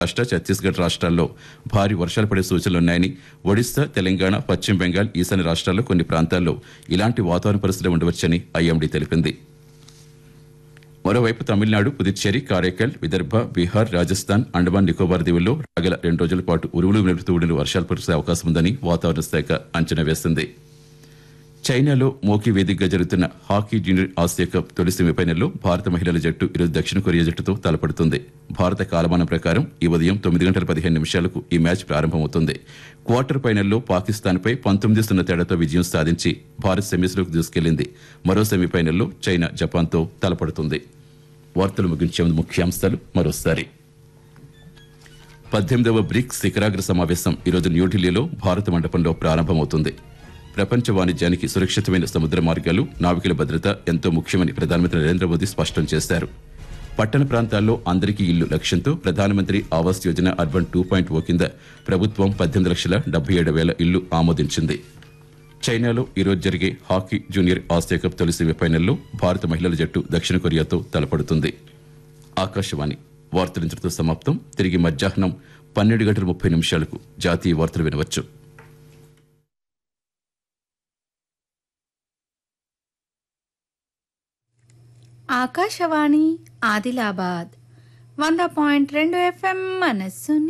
రాష్ట్ర ఛత్తీస్గఢ్ రాష్ట్రాల్లో భారీ వర్షాలు పడే సూచనలున్నాయని ఒడిశా తెలంగాణ పశ్చిమ బెంగాల్ ఈశాన్య రాష్ట్రాల్లో కొన్ని ప్రాంతాల్లో ఇలాంటి వాతావరణ పరిస్థితులు ఉండవచ్చని ఐఎండీ తెలిపింది మరోవైపు తమిళనాడు పుదుచ్చేరి కారైకల్ విదర్భ బీహార్ రాజస్థాన్ అండమాన్ నికోబార్ దీవుల్లో రాగల రెండు రోజుల పాటు ఉరువులు మెరుపుతూ ఉండిన వర్షాలు కురిసే అవకాశం ఉందని వాతావరణ శాఖ అంచనా వేసింది చైనాలో మోకి వేదికగా జరుగుతున్న హాకీ జూనియర్ ఆసియా కప్ తొలి సెమీఫైనల్లో భారత మహిళల జట్టు ఈరోజు దక్షిణ కొరియా జట్టుతో తలపడుతుంది భారత కాలమానం ప్రకారం ఈ ఉదయం తొమ్మిది గంటల పదిహేను నిమిషాలకు ఈ మ్యాచ్ ప్రారంభమవుతుంది క్వార్టర్ ఫైనల్లో పాకిస్తాన్పై పంతొమ్మిది సున్నా తేడాతో విజయం సాధించి భారత్ సెమీస్లోకి దూసుకెళ్లింది మరో సెమీఫైనల్లో చైనా జపాన్తో తలపడుతుంది వార్తలు ముగించే ముందు ముఖ్యాంశాలు మరోసారి పద్దెనిమిదవ బ్రిక్స్ శిఖరాగ్ర సమావేశం ఈరోజు న్యూఢిల్లీలో భారత మండపంలో ప్రారంభమవుతుంది ప్రపంచ వాణిజ్యానికి సురక్షితమైన సముద్ర మార్గాలు నావికుల భద్రత ఎంతో ముఖ్యమని ప్రధానమంత్రి నరేంద్ర మోదీ స్పష్టం చేశారు పట్టణ ప్రాంతాల్లో అందరికీ ఇల్లు లక్ష్యంతో ప్రధానమంత్రి Awas Yojana urban two point O కింద ప్రభుత్వం పద్దెనిమిది లక్షల డెబ్బై ఏడు వేల ఇల్లు ఆమోదించింది చైనాలో ఈరోజు జరిగే హాకీ జూనియర్ ఆసియా కప్ తొలి సెమీఫైనల్లో భారత మహిళల జట్టు దక్షిణ కొరియాతో తలపడుతుంది ఆకాశవాణి వార్తలు ఇంతటితో సమాప్తం తిరిగి మధ్యాహ్నం పన్నెండు గంటల ముప్పై నిమిషాలకు జాతీయ వార్తలు వినవచ్చు ఆకాశవాణి ఆదిలాబాద్ వంద పాయింట్ రెండు ఎఫ్ఎం మనస్సు